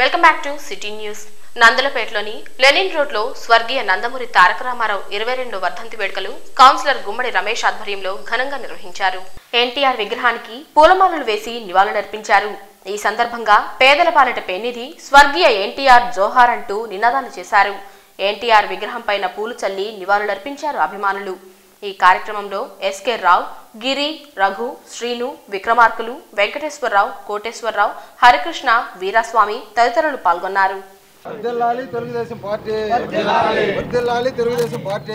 welcome back to city news నందలపేటలోని Lenin రోడ్లో స్వర్గీయ నందమూరి తారక రామారావు ఇరవై రెండు వర్ధంతి వేడుకలు కౌన్సిలర్ గుమ్మడి రమేష్ ఆధ్వర్యంలో ఘనంగా నిర్వహించారు ఎన్టీఆర్ విగ్రహానికి పూలమాలలు వేసి నివాళులర్పించారు ఈ సందర్భంగా పేదల పాలిట పెన్నిధి స్వర్గీయ ఎన్టీఆర్ జోహార్ అంటూ నినాదాలు చేశారు ఎన్టీఆర్ విగ్రహం పైన పూలు చల్లి నివాళులర్పించారు అభిమానులు ఈ కార్యక్రమంలో ఎస్కే రావు గిరి రఘు శ్రీను విక్రమార్కులు వెంకటేశ్వరరావు కోటేశ్వరరావు హరికృష్ణ వీరాస్వామి తదితరులు పాల్గొన్నారు వర్ధిల్లాలి తెలుగుదేశం పార్టీ వర్ధిల్లాలి తెలుగుదేశం పార్టీ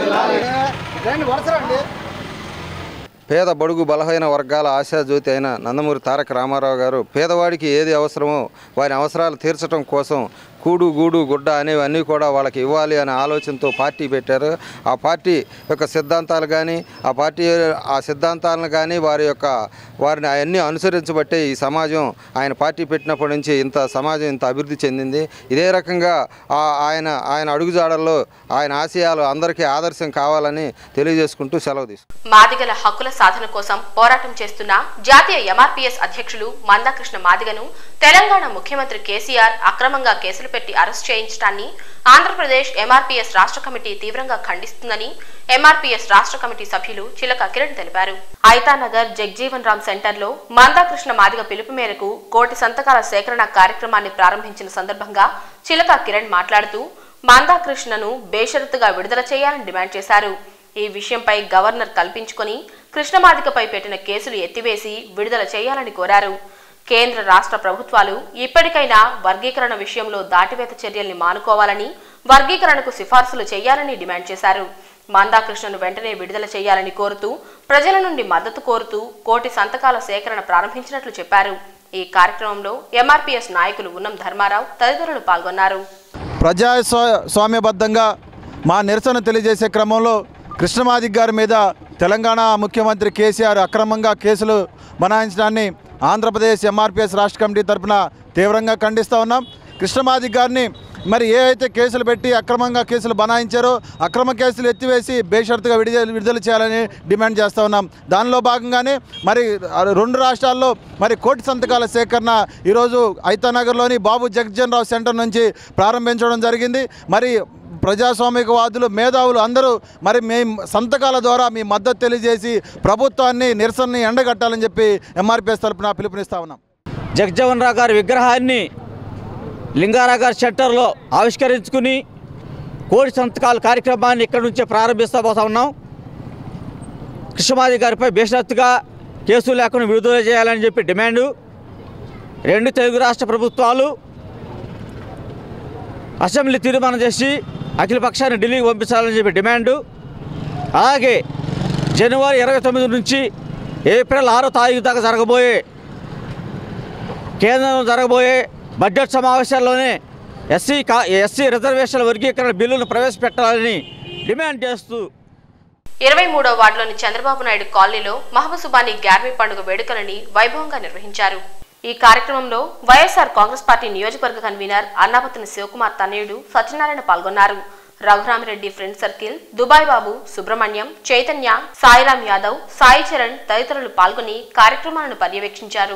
రండి వరుసరండి పేద బడుగు బలహీన వర్గాల ఆశాజ్యోతి అయిన నందమూరి తారక రామారావు గారు పేదవాడికి ఏది అవసరమో వారి అవసరాలు తీర్చడం కోసం కూడు గూడు గుడ్డ అనేవన్నీ కూడా వాళ్ళకి ఇవ్వాలి అనే ఆలోచనతో పార్టీ పెట్టారు ఆ పార్టీ యొక్క సిద్ధాంతాలు కానీ ఆ పార్టీ ఆ సిద్ధాంతాలను కానీ వారి యొక్క వారిని అవన్నీ అనుసరించబట్టే ఈ సమాజం ఆయన పార్టీ పెట్టినప్పటి నుంచి ఇంత సమాజం ఇంత అభివృద్ధి చెందింది ఇదే రకంగా ఆ- ఆయన ఆయన అడుగుజాడల్లో ఆయన ఆశయాలు అందరికీ ఆదర్శం కావాలని తెలియజేసుకుంటూ సెలవు తీసుకుంటాం మాదిగల హక్కుల సాధన కోసం పోరాటం చేస్తున్న జాతీయ ఎంఆర్పీఎస్ అధ్యక్షులు మందాకృష్ణ మాదిగను తెలంగాణ ముఖ్యమంత్రి కేసీఆర్ అక్రమంగా కేసులు పెట్టి అరెస్ట్ చేయించడాన్ని ఆంధ్రప్రదేశ్ ఎంఆర్పీఎస్ రాష్ట్ర కమిటీ తీవ్రంగా ఖండిస్తుందని ఎంఆర్పీఎస్ రాష్ట్ర కమిటీ సభ్యులు చిలక కిరణ్ తెలిపారు ఐతానగర్ జగ్జీవన్ రామ్ సెంటర్లో మందాకృష్ణ మాదిగ పిలుపు మేరకు కోటి సంతకాల సేకరణ కార్యక్రమాన్ని ప్రారంభించిన సందర్భంగా చిలక కిరణ్ మాట్లాడుతూ మందాకృష్ణను బేషరతుగా విడుదల చేయాలని డిమాండ్ చేశారు ఈ విషయంపై గవర్నర్ కల్పించుకొని కృష్ణమాదికపై పెట్టిన కేసులు ఎత్తివేసి విడుదల చేయాలని కోరారు కేంద్ర రాష్ట్ర ప్రభుత్వాలు ఇప్పటికైనా వర్గీకరణ విషయంలో దాటివేత చర్యల్ని మానుకోవాలని వర్గీకరణకు సిఫార్సులు చేయాలని డిమాండ్ చేశారు మందాకృష్ణను వెంటనే విడుదల చేయాలని కోరుతూ ప్రజల నుండి మద్దతు కోరుతూ కోటి సంతకాల సేకరణ ప్రారంభించినట్లు చెప్పారు ఈ కార్యక్రమంలో ఎంఆర్పీఎస్ నాయకులు ఉన్నం ధర్మారావు తదితరులు పాల్గొన్నారు ప్రజాస్వా- స్వామ్యబద్ధంగా మా నిరసన తెలియజేసే క్రమంలో కృష్ణమాదిక్ గారి మీద తెలంగాణ ముఖ్యమంత్రి కేసీఆర్ అక్రమంగా కేసులు బనాయించడాన్ని ఆంధ్రప్రదేశ్ ఎంఆర్పిఎస్ రాష్ట్ర కమిటీ తరఫున తీవ్రంగా ఖండిస్తూ ఉన్నాం కృష్ణమాదిక్ గారిని మరి ఏ అయితే కేసులు పెట్టి అక్రమంగా కేసులు బనాయించారో అక్రమ కేసులు ఎత్తివేసి బేషరతుగా విడుదల విడుదల చేయాలని డిమాండ్ చేస్తూ ఉన్నాం దానిలో భాగంగానే మరి రెండు రాష్ట్రాల్లో మరి కోటి సంతకాల సేకరణ ఈరోజు ఐతానగర్లోని బాబు జగజ్జన్ రావు సెంటర్ నుంచి ప్రారంభించడం జరిగింది మరి ప్రజాస్వామికవాదులు మేధావులు అందరూ మరి మేము సంతకాల ద్వారా మీ మద్దతు తెలియజేసి ప్రభుత్వాన్ని నిరసనని ఎండగట్టాలని చెప్పి ఎంఆర్పిఎస్ తరపున పిలుపునిస్తా ఉన్నాం జగజ్జీవన్ రావు గారి విగ్రహాన్ని లింగారా గారి సెంటర్లో ఆవిష్కరించుకుని కోడి సంతకాల కార్యక్రమాన్ని ఇక్కడి నుంచే ప్రారంభిస్తా పోతా ఉన్నాం కృష్ణమాది గారిపై బేషరత్తుగా కేసులు లేకుండా విడుదల చేయాలని చెప్పి డిమాండు రెండు తెలుగు రాష్ట్ర ప్రభుత్వాలు అసెంబ్లీ తీర్మానం చేసి అఖిల పక్షాన్ని ఢిల్లీకి పంపించాలని చెప్పి డిమాండు అలాగే జనవరి ఇరవై తొమ్మిది నుంచి ఏప్రిల్ ఆరో తారీఖు దాకా జరగబోయే కేంద్రంలో జరగబోయే బడ్జెట్ సమావేశాల్లోనే ఎస్సీ కా ఎస్సీ రిజర్వేషన్ల వర్గీకరణ బిల్లును ప్రవేశపెట్టాలని డిమాండ్ చేస్తూ ఇరవై మూడో వార్డులోని చంద్రబాబు నాయుడు కాలనీలో మహబూసుబాని గ్యార్మీ పండుగ వేడుకలని వైభవంగా నిర్వహించారు ఈ కార్యక్రమంలో వైఎస్ఆర్ కాంగ్రెస్ పార్టీ నియోజకవర్గ కన్వీనర్ అన్నాపతిని శివకుమార్ తనయుడు సత్యనారాయణ పాల్గొన్నారు Raghuramireddy friend circle Dubai Babu Subrahmanyam Chaitanya Sairam Yadav Sai Charan తదితరులు పాల్గొని కార్యక్రమాలను పర్యవేక్షించారు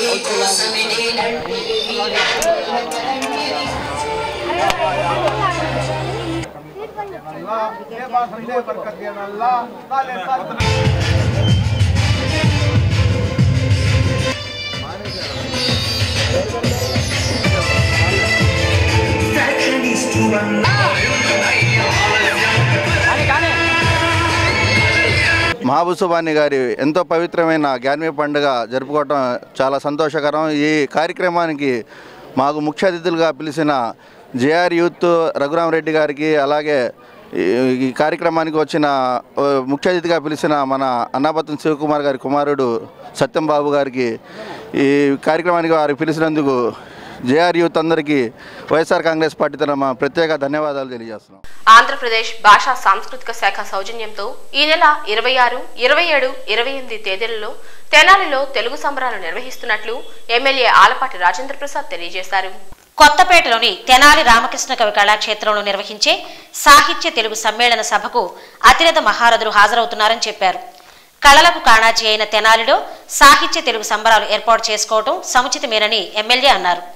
మహాబుసుబాని గారి ఎంతో పవిత్రమైన గ్యాన్మీ పండుగ జరుపుకోవటం చాలా సంతోషకరం ఈ కార్యక్రమానికి మాకు ముఖ్య అతిథులుగా పిలిచిన జేఆర్ యూత్ రఘురామరెడ్డి గారికి అలాగే ఈ ఈ కార్యక్రమానికి వచ్చిన ఓ, ముఖ్య అతిథిగా పిలిచిన మన అన్నాపత్రం శివకుమార్ గారి కుమారుడు సత్యం బాబు గారికి ఈ కార్యక్రమానికి వారికి పిలిచినందుకు జేఆర్ యూత్ అందరికీ వైఎస్ఆర్ కాంగ్రెస్ పార్టీ తరఫున ప్రత్యేక ధన్యవాదాలు తెలియజేస్తున్నాం ఆంధ్రప్రదేశ్ భాషా సాంస్కృతిక శాఖ సౌజన్యంతో ఈ నెల ఇరవై ఆరు ఇరవై ఏడు ఇరవై ఎనిమిది తేదీలలో తెనాలిలో తెలుగు సంబరాలు నిర్వహిస్తున్నట్లు ఎమ్మెల్యే ఆలపాటి రాజేంద్ర ప్రసాద్ తెలియజేశారు కొత్తపేటలోని తెనాలి రామకృష్ణ కవి కళాక్షేత్రంలో నిర్వహించే సాహిత్య తెలుగు సమ్మేళన సభకు అతిరథ మహారథులు హాజరవుతున్నారని చెప్పారు కళలకు కాణాచి అయిన తెనాలిలో సాహిత్య తెలుగు సంబరాలు ఏర్పాటు చేసుకోవడం సముచితమేనని ఎమ్మెల్యే అన్నారు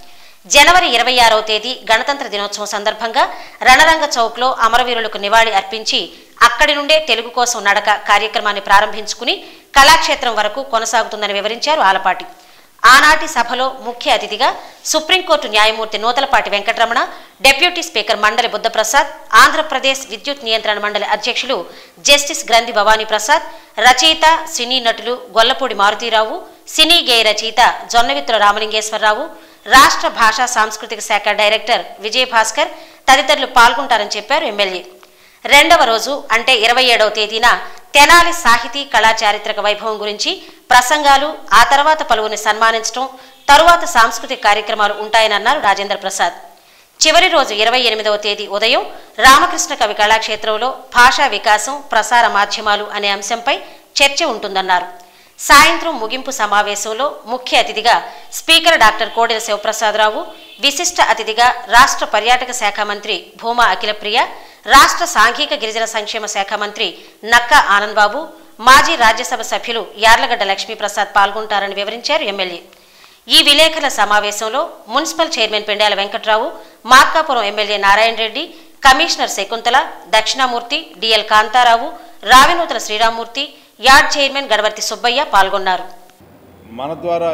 జనవరి ఇరవై ఆరవ తేదీ గణతంత్ర దినోత్సవం సందర్భంగా రణరంగ చౌక్లో అమరవీరులకు నివాళి అర్పించి అక్కడి నుండే తెలుగు కోసం నడక కార్యక్రమాన్ని ప్రారంభించుకుని కళాక్షేత్రం వరకు కొనసాగుతుందని వివరించారు ఆలపాటి ఆనాటి సభలో ముఖ్య అతిథిగా సుప్రీంకోర్టు న్యాయమూర్తి నూతలపాటి వెంకటరమణ డిప్యూటీ స్పీకర్ మండలి బుద్ధప్రసాద్ ఆంధ్రప్రదేశ్ విద్యుత్ నియంత్రణ మండలి అధ్యక్షులు జస్టిస్ గ్రంథి భవానీ ప్రసాద్ రచయిత సినీ నటులు గొల్లపూడి మారుతీరావు సినీ గేయ రచయిత జొన్నవిత్తుల రామలింగేశ్వరరావు రాష్ట్ర భాషా సాంస్కృతిక శాఖ డైరెక్టర్ విజయభాస్కర్ తదితరులు పాల్గొంటారని చెప్పారు ఎమ్మెల్యే రెండవ రోజు అంటే ఇరవై ఏడవ తేదీన తెనాలి సాహితీ కళా చారిత్రక వైభవం గురించి ప్రసంగాలు ఆ తర్వాత పలువురిని సన్మానించడం తరువాత సాంస్కృతిక కార్యక్రమాలు ఉంటాయనన్నారు రాజేంద్ర ప్రసాద్ చివరి రోజు ఇరవై ఎనిమిదవ తేదీ ఉదయం రామకృష్ణ కవి కళాక్షేత్రంలో భాషా వికాసం ప్రసార మాధ్యమాలు అనే అంశంపై చర్చ ఉంటుందన్నారు సాయంత్రం ముగింపు సమావేశంలో ముఖ్య అతిథిగా స్పీకర్ డాక్టర్ కోడెల శివప్రసాదరావు విశిష్ట అతిథిగా రాష్ట్ర పర్యాటక శాఖ మంత్రి భూమా అఖిలప్రియ రాష్ట్ర సాంఘిక గిరిజన సంక్షేమ శాఖ మంత్రి నక్కా ఆనందబాబు మాజీ రాజ్యసభ సభ్యులు యార్లగడ్డ లక్ష్మీప్రసాద్ పాల్గొంటారని వివరించారు ఎమ్మెల్యే ఈ విలేకరుల సమావేశంలో municipal chairman Pendala Venkatrao Markapuram MLA Narayana Reddy commissioner Shakuntala Dakshinamurthy DL Kantharao Ravinuthala Sriramamurthy yard chairman Gadavarthi Subbaiah పాల్గొన్నారు మన ద్వారా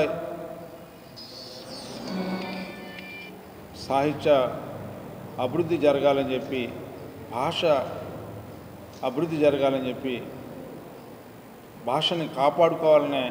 సాహిత్య అభివృద్ధి జరగాలని చెప్పి భాష అభివృద్ధి జరగాలని చెప్పి భాషని కాపాడుకోవాలనే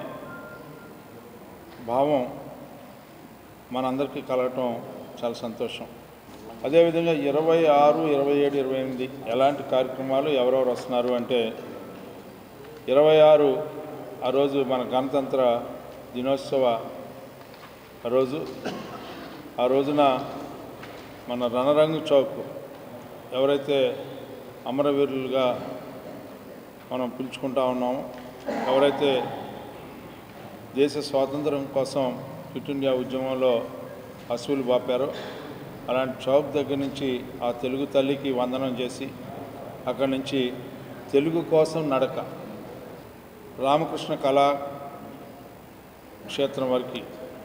భావం మనందరికీ కలగటం చాలా సంతోషం అదేవిధంగా ఇరవై ఆరు ఇరవై ఏడు ఇరవై ఎనిమిది ఎలాంటి కార్యక్రమాలు ఎవరెవరు వస్తున్నారు అంటే ఇరవై ఆరు ఆ రోజు మన గణతంత్ర దినోత్సవ రోజు ఆ రోజున మన రణరంగు చౌక్ ఎవరైతే అమరవీరులుగా మనం పిలుచుకుంటా ఉన్నామో ఎవరైతే దేశ స్వాతంత్రం కోసం క్విట్ ఇండియా ఉద్యమంలో అసువులు బాపారో అలాంటి చౌక్ దగ్గర నుంచి ఆ తెలుగు తల్లికి వందనం చేసి అక్కడి నుంచి తెలుగు కోసం నడక రామకృష్ణ కళా క్షేత్రం వరకు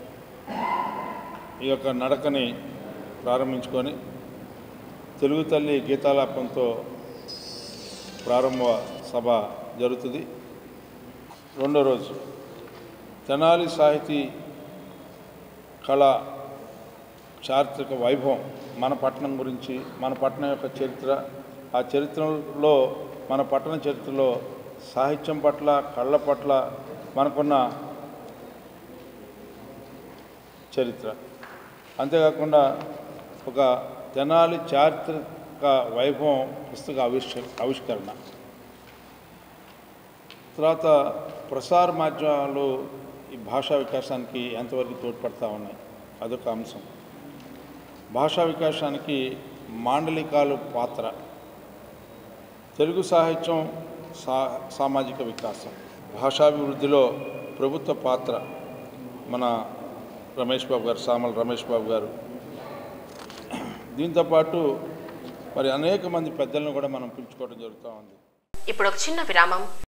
ఈ యొక్క నడకని ప్రారంభించుకొని తెలుగు తల్లి గీతాలాపంతో ప్రారంభ సభ జరుగుతుంది రెండో రోజు తెనాలి సాహితీ కళ చారిత్రక వైభవం మన పట్టణం గురించి మన పట్టణం యొక్క చరిత్ర ఆ చరిత్రలో మన పట్టణ చరిత్రలో సాహిత్యం పట్ల కళ్ళ పట్ల మనకున్న చరిత్ర అంతేకాకుండా ఒక తెనాలి చారిత్రక వైభవం పుస్తక ఆవిష్క ఆవిష్కరణ తర్వాత ప్రసార మాధ్యమాలు ఈ భాషా వికాసానికి ఎంతవరకు తోడ్పడతా ఉన్నాయి అదొక అంశం భాషా వికాసానికి మాండలికాలు పాత్ర తెలుగు సాహిత్యం సా సామాజిక వికాసం భాషాభివృద్ధిలో ప్రభుత్వ పాత్ర మన రమేష్ బాబు గారు సామల రమేష్ బాబు గారు దీంతోపాటు మరి అనేక మంది పెద్దలను కూడా మనం పిలుచుకోవడం జరుగుతూ ఉంది ఇప్పుడు ఒక చిన్న విరామం